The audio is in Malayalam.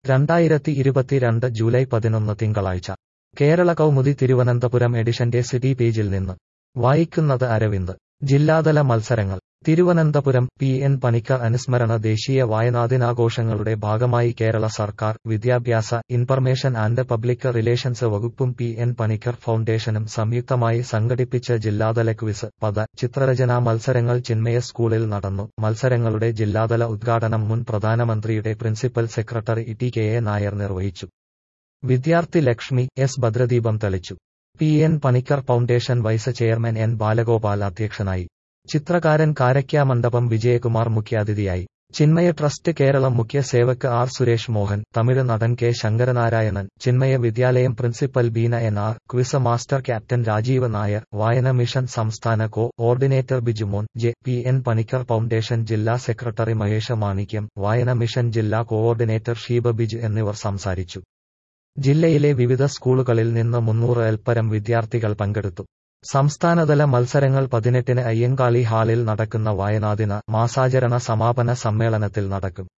രണ്ടായിരത്തി ഇരുപത്തിരണ്ട് ജൂലൈ പതിനൊന്ന് തിങ്കളാഴ്ച കേരള കൗമുദി തിരുവനന്തപുരം എഡിഷന്റെ സിറ്റി പേജിൽ നിന്ന് വായിക്കുന്നത് അരവിന്ദ് ജില്ലാതല മത്സരങ്ങൾ തിരുവനന്തപുരം പി എൻ പണിക്കർ അനുസ്മരണ ദേശീയ വായനാദിനാഘോഷങ്ങളുടെ ഭാഗമായി കേരള സർക്കാർ വിദ്യാഭ്യാസ ഇൻഫർമേഷൻ ആൻഡ് പബ്ലിക് റിലേഷൻസ് വകുപ്പും പി എൻ പണിക്കർ ഫൗണ്ടേഷനും സംയുക്തമായി സംഘടിപ്പിച്ച ജില്ലാതല ക്വിസ് പദ ചിത്രരചനാ മത്സരങ്ങൾ ചിന്മയ സ്കൂളിൽ നടന്നു മത്സരങ്ങളുടെ ജില്ലാതല ഉദ്ഘാടനം മുൻ പ്രധാനമന്ത്രിയുടെ principal secretary T K A Nair നിർവഹിച്ചു വിദ്യാർത്ഥി ലക്ഷ്മി എസ് ഭദ്രദീപം തെളിച്ചു P N Panicker foundation vice chairman N Balagopal അധ്യക്ഷനായി ചിത്രകാരൻ കാരയ്ക്കാമണ്ഡപം വിജയകുമാർ മുഖ്യാതിഥിയായി ചിന്മയ ട്രസ്റ്റ് കേരളം മുഖ്യ സേവക് ആർ സുരേഷ് മോഹൻ തമിഴ് നടൻ K Sankaranarayanan Chinmaya Vidyalaya principal Beena N R quiz master captain Rajeev Nair വായന മിഷൻ സംസ്ഥാന coordinator Bijumon J P N Panicker foundation ജില്ലാ സെക്രട്ടറി മഹേഷ മാണിക്യം വായന മിഷൻ ജില്ലാ കോഓർഡിനേറ്റർ ഷീബ ബിജു എന്നിവർ സംസാരിച്ചു ജില്ലയിലെ വിവിധ സ്കൂളുകളിൽ നിന്ന് മുന്നൂറ് എൽപ്പരം വിദ്യാർത്ഥികൾ പങ്കെടുത്തു സംസ്ഥാനതല മത്സരങ്ങൾ പതിനെട്ടിന് അയ്യങ്കാളി ഹാളിൽ നടക്കുന്ന വായനാദിന മാസാചരണ സമാപന സമ്മേളനത്തിൽ നടക്കും